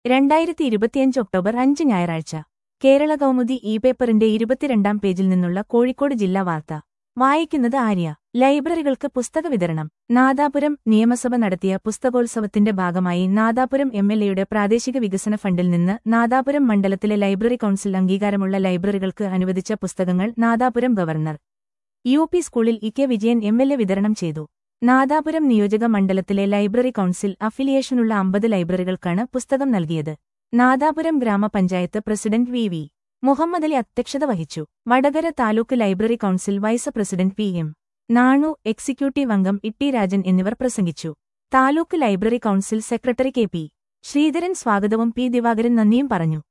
രണ്ടായിരത്തി ഇരുപത്തിയഞ്ച് ഒക്ടോബർ അഞ്ച് ഞായറാഴ്ച കേരള കൗമുദി ഇ പേപ്പറിന്റെ ഇരുപത്തിരണ്ടാം പേജിൽ നിന്നുള്ള കോഴിക്കോട് ജില്ലാ വാർത്ത വായിക്കുന്നത് ആര്യ ലൈബ്രറികൾക്ക് പുസ്തക വിതരണം നാദാപുരം നിയമസഭ നടത്തിയ പുസ്തകോത്സവത്തിന്റെ ഭാഗമായി നാദാപുരം എം എൽ എയുടെ പ്രാദേശിക വികസന ഫണ്ടിൽ നിന്ന് നാദാപുരം മണ്ഡലത്തിലെ ലൈബ്രറി കൗൺസിൽ അംഗീകാരമുള്ള ലൈബ്രറികൾക്ക് അനുവദിച്ച പുസ്തകങ്ങൾ നാദാപുരം ഗവർണർ യു പി സ്കൂളിൽ E K Vijayan M L A വിതരണം ചെയ്തു നാദാപുരം നിയോജക മണ്ഡലത്തിലെ ലൈബ്രറി കൗൺസിൽ അഫിലിയേഷനുള്ള അമ്പത് ലൈബ്രറികൾക്കാണ് പുസ്തകം നൽകിയത് നാദാപുരം ഗ്രാമപഞ്ചായത്ത് president V V Muhammad Ali അധ്യക്ഷത വഹിച്ചു Vadakara taluk library council vice president P M Nanu executive അംഗം ഇട്ടി രാജൻ എന്നിവർ പ്രസംഗിച്ചു taluk library council secretary K P Sreedharan സ്വാഗതവും പി ദിവാകരൻ നന്ദിയും പറഞ്ഞു